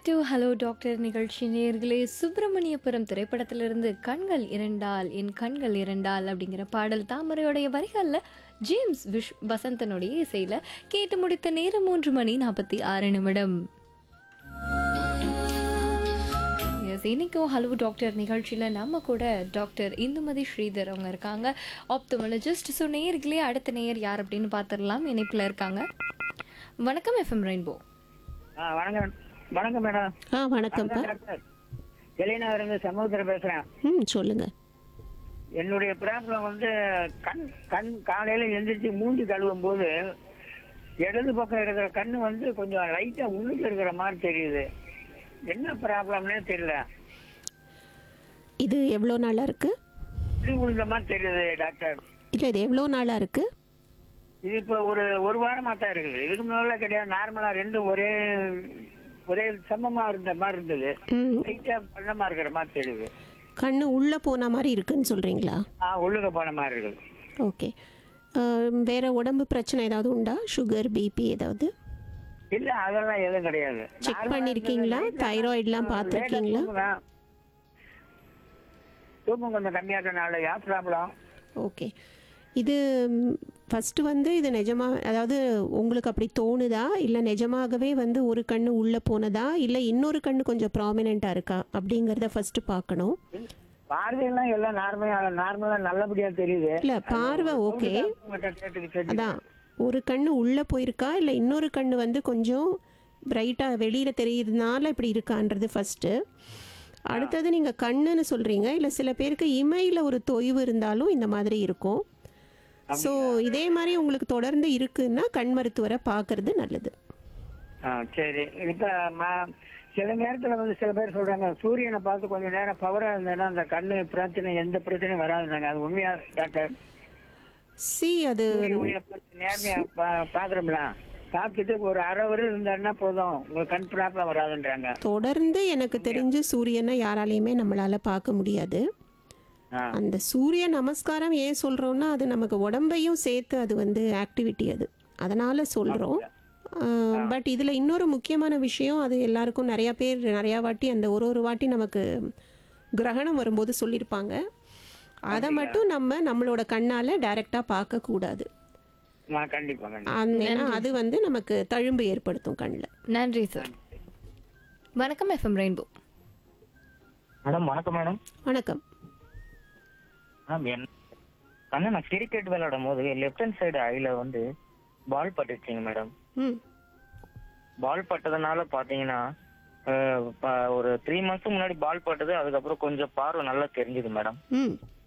Back to hello doctor நிகழ்ச்சி நேர்களே சுப்பிரமணியபுரம் திரைப்படத்திலிருந்து கண்கள் இரண்டால் என் கண்கள் இரண்டால் அப்படிங்கிற பாடல் தாமரையோடைய வரிகளில் ஜேம்ஸ் விஷ் வசந்தனுடைய இசையில் கேட்டு முடித்த நேரம் மூன்று மணி நாற்பத்தி ஆறு நிமிடம் எஸ் இன்னைக்கும் ஹலோ டாக்டர் நிகழ்ச்சியில் நம்ம கூட டாக்டர் இந்துமதி ஸ்ரீதர் அவங்க இருக்காங்க ஆப்தமாலஜிஸ்ட் ஸோ நேர்களே அடுத்த நேயர் யார் அப்படின்னு பார்த்துடலாம் இணைப்பில் இருக்காங்க வணக்கம் எஃப்எம் ரெயின்போ ஆ வணக்கம் வணக்கம் மேடம் ஆ வணக்கம்ப்பா டாக்டர் எலினா இருந்து சமூகத்தில் பேசுறேன் ம் சொல்லுங்க என்னுடைய ப்ராப்ளம் வந்து கண் கண் காலையில எந்திரிச்சு மூஞ்சி கழுவும் போது இடது பக்கம் இருக்கிற கண்ணு வந்து கொஞ்சம் லைட்டா உள்ளுக்கு இருக்கிற மாதிரி தெரியுது என்ன ப்ராப்ளம்னே தெரியல இது எவ்வளோ நாளாக இருக்கு இப்படி விழுந்த மாதிரி தெரியுது டாக்டர் இல்லை இது எவ்வளோ நாளாக இருக்கு இது இப்போ ஒரு ஒரு வாரமா தான் இருக்குது இதுக்கு முன்னால கிடையாது நார்மலா ரெண்டும் ஒரே ஒரே சமமா இருந்த மாதிரி இருந்தது ம் லைட்டா பள்ளமா இருக்கிற மாதிரி தெரியுது கண்ணு உள்ளே போன மாதிரி இருக்குன்னு சொல்கிறீங்களா ஆ உள்ளுக போன மாதிரி இருக்குது ஓகே வேற உடம்பு பிரச்சனை ஏதாவது உண்டா சுகர் பிபி ஏதாவது இல்ல அதெல்லாம் எதுவும் கிடையாது செக் பண்ணியிருக்கீங்களா தைராய்டெலாம் பார்த்துருக்கீங்களா தூக்கம் கொஞ்சம் கம்மியா இருக்கனால யா ப்ராப்ளம் ஓகே இது ஃபஸ்ட்டு வந்து இது நிஜமா அதாவது உங்களுக்கு அப்படி தோணுதா இல்லை நிஜமாகவே வந்து ஒரு கண்ணு உள்ளே போனதா இல்லை இன்னொரு கண்ணு கொஞ்சம் ப்ராமினெண்ட்டாக இருக்கா அப்படிங்கிறத ஃபஸ்ட்டு பார்க்கணும் பார்வையெல்லாம் எல்லாம் நார்மலா நார்மலா நல்லபடியா தெரியுது இல்லை பார்வை ஓகே உங்கள்கிட்ட கேட்டு கேட்டு அதான் ஒரு கண்ணு உள்ளே போயிருக்கா இல்லை இன்னொரு கண்ணு வந்து கொஞ்சம் பிரைட்டாக வெளியில் தெரியுறதுனால இப்படி இருக்கான்றது ஃபஸ்ட்டு அடுத்தது நீங்கள் கண்ணுன்னு சொல்கிறீங்க இல்லை சில பேருக்கு இமையில் ஒரு தொய்வு இருந்தாலும் இந்த மாதிரி இருக்கும் ஸோ இதே மாதிரி உங்களுக்கு தொடர்ந்து இருக்குன்னா கண் மருத்துவரை பார்க்கறது நல்லது ஆ, சரி இப்ப ம- சில நேரத்துல வந்து சில பேர் சொல்றாங்க சூரியனை பார்த்து கொஞ்சம் நேரம் பவரா இருந்தேன்னா அந்த கண்ணு பிரச்சனை எந்த பிரச்சனையும் வராதுனாங்க அது உண்மையா டாக்டர் சி அது சூரிய ஒளியை பார்த்து நேர்மையா பா- பாக்குறோம்ல பார்த்துட்டு ஒரு அரை வரை இருந்தாருன்னா போதும் உங்க கண் ப்ராப்ளம் வராதுன்றாங்க தொடர்ந்து எனக்கு தெரிஞ்சு சூரியனை யாராலையுமே நம்மளால் பார்க்க முடியாது ஆ. அந்த சூரிய நமஸ்காரம் ஏன் சொல்கிறோன்னா அது நமக்கு உடம்பையும் சேர்த்து அது வந்து ஆக்டிவிட்டி அது அதனால் சொல்கிறோம் பட் இதில் இன்னொரு முக்கியமான விஷயம் அது எல்லாருக்கும் நிறையா பேர் நிறையா வாட்டி அந்த ஒரு ஒரு வாட்டி நமக்கு கிரகணம் வரும்போது சொல்லியிருப்பாங்க அதை மட்டும் நம்ம நம்மளோட கண்ணால் டைரெக்டாக பார்க்கக்கூடாது ஆ, கண்டிப்பா கண்டிப்பா அந்த ஏன்னா அது வந்து நமக்கு தழும்பு ஏற்படுத்தும் கண்ணில் நன்றி சார் வணக்கம் எஃப்எம் ரெயின்போ மேடம் வணக்கம் மேடம் வணக்கம் மேம் என் கண்ணு நான் கிரிக்கெட் விளையாடும் போது லெஃப்ட் ஹேண்ட் சைடு ஐல வந்து பால் பட்டுச்சுங்க மேடம் ம் பால் பட்டதுனால பாத்தீங்கன்னா அஹ், ப- ஒரு த்ரீ மந்த்ஸ் முன்னாடி பால் பட்டது அதுக்கப்புறம் கொஞ்சம் பார்வை நல்லா தெரிஞ்சுது மேடம் ம்